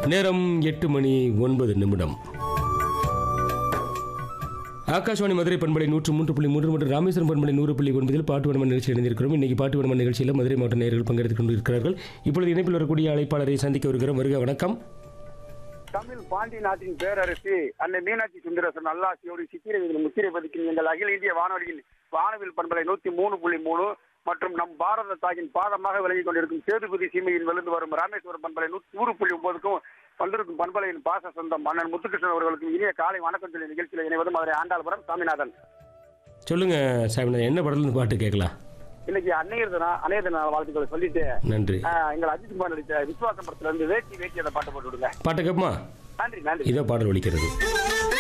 நேரம் எட்டு மணி ஒன்பது நிமிடம் ஆகாஷவாணி மதுரை பண்பலை நூற்று மூன்று புள்ளி மூன்று மற்றும் ராமேஸ்வரம் பண்பலை நூறு புள்ளி ஒன்பதில் பாட்டு வனமன் நிகழ்ச்சி இணைந்திருக்கிறோம் இன்னைக்கு பாட்டு வனமன் நிகழ்ச்சியில் மதுரை மாவட்ட நேயர்கள் பங்கெடுத்துக் கொண்டிருக்கிறார்கள் இப்பொழுது இணைப்பில் வரக்கூடிய அழைப்பாளரை சந்திக்க வருகிறோம் வருக வணக்கம் தமிழ் பாண்டி நாட்டின் பேரரசு அன்னை மீனாட்சி சுந்தரசன் நல்லாசியோடு சித்திரவீதியில் முத்திரை பதிக்கும் எங்கள் அகில இந்திய வானொலியில் வானவில் பண்பலை நூத்தி மூணு புள்ளி மூணு மற்றும் நம் பாரத தாயின் பாதமாக விளங்கிக் கொண்டிருக்கும் சேதுபதி சீமையில் விழுந்து வரும் ராமேஸ்வரம் பண்பலை நூத்தி நூறு புள்ளி ஒன்பதுக்கும் வந்திருக்கும் பண்பலையின் பாச சொந்தம் மன்னன் முத்துகிருஷ்ணன் அவர்களுக்கும் இனிய காலை வணக்கம் சொல்லி நிகழ்ச்சியில் இணைவது மதுரை ஆண்டாள்புரம் சாமிநாதன் சொல்லுங்க சாமிநாதன் என்ன படத்துல பாட்டு கேட்கலாம் இன்னைக்கு அன்னையர் தினம் அன்னையர் தின வாழ்த்துக்களை சொல்லிட்டு நன்றி ஆஹ், எங்கள் அஜித் குமார் நடித்த விசுவாசம் படத்துல இருந்து வேட்டி வேட்டி அந்த பாட்டு போட்டு விடுங்க பாட்டு கேட்போமா நன்றி நன்றி இதோ பாடல் ஒலிக்கிறது